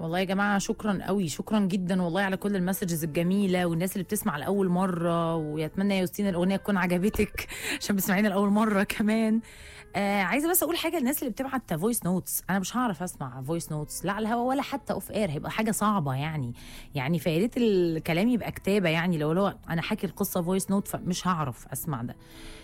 والله يا جماعه شكرا قوي شكرا جدا والله على كل المسجز الجميله والناس اللي بتسمع لاول مره ويتمنى يا يوستين الاغنيه تكون عجبتك عشان بتسمعينا لاول مره كمان آه عايزه بس اقول حاجه للناس اللي بتبعت فويس نوتس انا مش هعرف اسمع فويس نوتس لا على الهوا ولا حتى اوف اير هيبقى حاجه صعبه يعني يعني فيا ريت الكلام يبقى كتابه يعني لو لو انا حاكي القصه فويس نوت فمش هعرف اسمع ده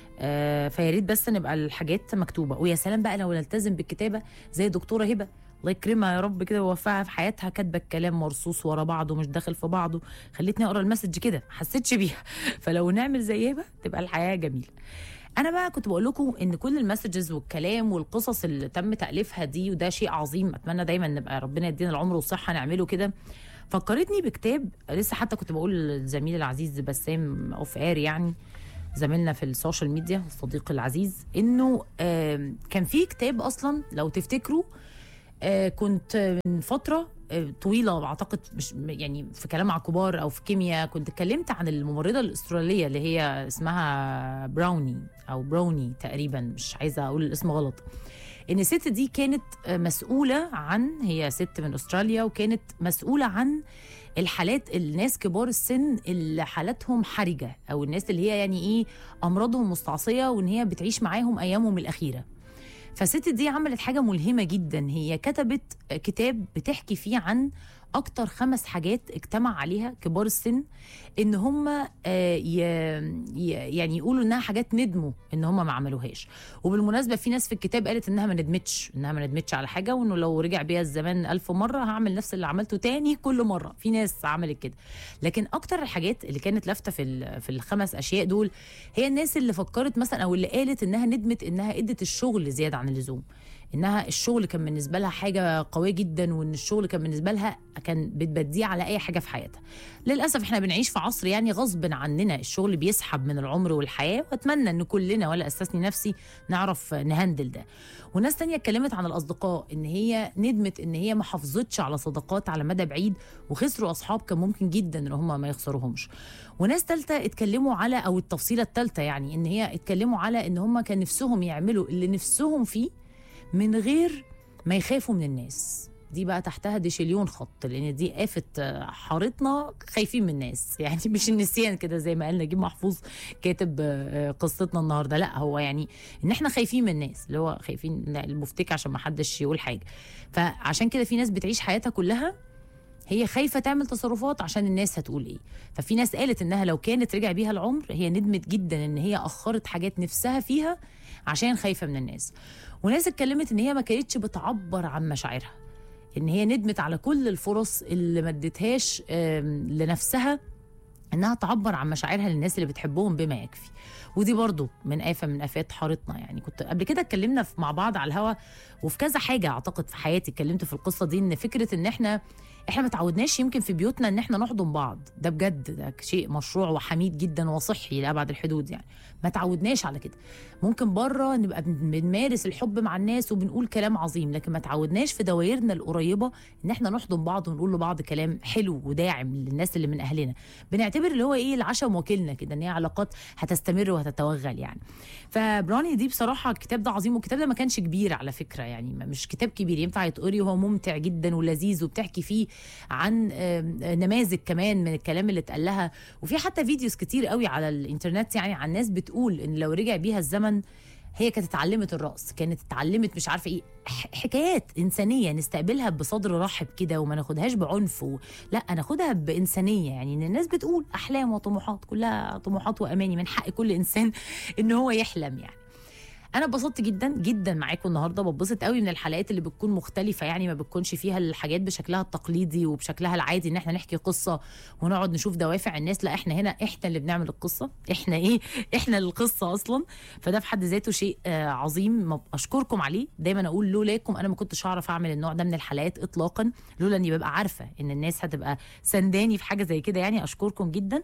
آه فيا ريت بس نبقى الحاجات مكتوبه ويا سلام بقى لو نلتزم بالكتابه زي دكتوره هبه الله يكرمها يا رب كده ويوفقها في حياتها كاتبه الكلام مرصوص ورا بعضه مش داخل في بعضه خلتني اقرا المسج كده ما حسيتش بيها فلو نعمل زي هبه تبقى الحياه جميله انا بقى كنت بقول لكم ان كل المسجز والكلام والقصص اللي تم تاليفها دي وده شيء عظيم اتمنى دايما نبقى ربنا يدينا العمر والصحه نعمله كده فكرتني بكتاب لسه حتى كنت بقول للزميل العزيز بسام اوف اير يعني زميلنا في السوشيال ميديا الصديق العزيز انه آم، كان في كتاب اصلا لو تفتكروا آه، كنت من فتره آه، طويله اعتقد مش يعني في كلام على الكبار او في كيمياء كنت اتكلمت عن الممرضه الاستراليه اللي هي اسمها براوني او براوني تقريبا مش عايزه اقول الاسم غلط ان الست دي كانت آه، مسؤوله عن هي ست من استراليا وكانت مسؤوله عن الحالات الناس كبار السن اللي حالاتهم حرجه او الناس اللي هي يعني ايه امراضهم مستعصيه وان هي بتعيش معاهم ايامهم الاخيره فالست دي عملت حاجة ملهمة جدا هي كتبت كتاب بتحكي فيه عن أكتر خمس حاجات اجتمع عليها كبار السن إن هم آه، ي- ي- يعني يقولوا إنها حاجات ندموا إن هم ما عملوهاش وبالمناسبة في ناس في الكتاب قالت إنها ما ندمتش إنها ما ندمتش على حاجة وإنه لو رجع بيها الزمان ألف مرة هعمل نفس اللي عملته تاني كل مرة في ناس عملت كده لكن أكتر الحاجات اللي كانت لافتة في ال- في الخمس أشياء دول هي الناس اللي فكرت مثلا او اللي قالت انها ندمت انها ادت الشغل زياده عن اللزوم انها الشغل كان بالنسبه لها حاجه قويه جدا وان الشغل كان بالنسبه لها كان بتبديه على اي حاجه في حياتها للاسف احنا بنعيش في عصر يعني غصب عننا الشغل بيسحب من العمر والحياه واتمنى ان كلنا ولا استثني نفسي نعرف نهندل ده وناس تانية اتكلمت عن الاصدقاء ان هي ندمت ان هي ما حافظتش على صداقات على مدى بعيد وخسروا اصحاب كان ممكن جدا ان هم ما يخسروهمش وناس تالتة اتكلموا على او التفصيله التالتة يعني ان هي اتكلموا على ان هم كان نفسهم يعملوا اللي نفسهم فيه من غير ما يخافوا من الناس دي بقى تحتها ديشليون خط لان دي آفة آه، حارتنا خايفين من الناس يعني مش النسيان كده زي ما قال نجيب محفوظ كاتب آه، آه، قصتنا النهارده لا هو يعني ان احنا خايفين من الناس اللي هو خايفين لا، المفتك عشان ما حدش يقول حاجه فعشان كده في ناس بتعيش حياتها كلها هي خايفه تعمل تصرفات عشان الناس هتقول ايه ففي ناس قالت انها لو كانت رجع بيها العمر هي ندمت جدا ان هي اخرت حاجات نفسها فيها عشان خايفه من الناس وناس اتكلمت ان هي ما كانتش بتعبر عن مشاعرها ان هي ندمت على كل الفرص اللي ما ادتهاش آم، لنفسها انها تعبر عن مشاعرها للناس اللي بتحبهم بما يكفي ودي برضو من آفة من آفات حارتنا يعني كنت قبل كده اتكلمنا في- مع بعض على الهوا وفي كذا حاجة أعتقد في حياتي اتكلمت في القصة دي إن فكرة إن إحنا إحنا ما تعودناش يمكن في بيوتنا إن إحنا نحضن بعض ده بجد ده شيء مشروع وحميد جدا وصحي لأبعد الحدود يعني ما تعودناش على كده ممكن بره نبقى بن- بنمارس الحب مع الناس وبنقول كلام عظيم لكن ما تعودناش في دوائرنا القريبة إن إحنا نحضن بعض ونقول لبعض كلام حلو وداعم للناس اللي من أهلنا بنعتبر اللي هو ايه العشاء موكلنا كده ان هي علاقات هتستمر وهتتوغل يعني فبراني دي بصراحه الكتاب ده عظيم والكتاب ده ما كانش كبير على فكره يعني ما- مش كتاب كبير ينفع يتقري وهو ممتع جدا ولذيذ وبتحكي فيه عن آم، نماذج كمان من الكلام اللي اتقال لها وفي حتى فيديوز كتير قوي على الانترنت يعني عن ناس بتقول ان لو رجع بيها الزمن هي كانت اتعلمت الرقص كانت اتعلمت مش عارفه ايه ح- حكايات انسانيه نستقبلها بصدر رحب كده وما ناخدهاش بعنف و... لا ناخدها بانسانيه يعني ان الناس بتقول احلام وطموحات كلها طموحات واماني من حق كل انسان ان هو يحلم يعني انا اتبسطت جدا جدا معاكم النهارده ببسط قوي من الحلقات اللي بتكون مختلفه يعني ما بتكونش فيها الحاجات بشكلها التقليدي وبشكلها العادي ان احنا نحكي قصه ونقعد نشوف دوافع الناس لا احنا هنا احنا اللي بنعمل القصه احنا ايه احنا القصه اصلا فده في حد ذاته شيء آه عظيم ما- اشكركم عليه دايما اقول لولاكم انا ما كنتش هعرف اعمل النوع ده من الحلقات اطلاقا لولا اني ببقى عارفه ان الناس هتبقى سنداني في حاجه زي كده يعني اشكركم جدا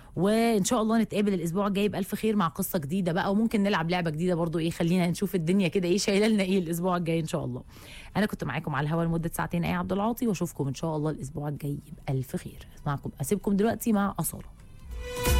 وان شاء الله نتقابل الاسبوع الجاي بالف خير مع قصه جديده بقى وممكن نلعب لعبه جديده برضو ايه خلينا نشوف الدنيا كده ايه شايله لنا ايه الاسبوع الجاي ان شاء الله انا كنت معاكم على الهوا لمده ساعتين ايه عبد العاطي واشوفكم ان شاء الله الاسبوع الجاي بالف خير اسمعكم اسيبكم دلوقتي مع اصاله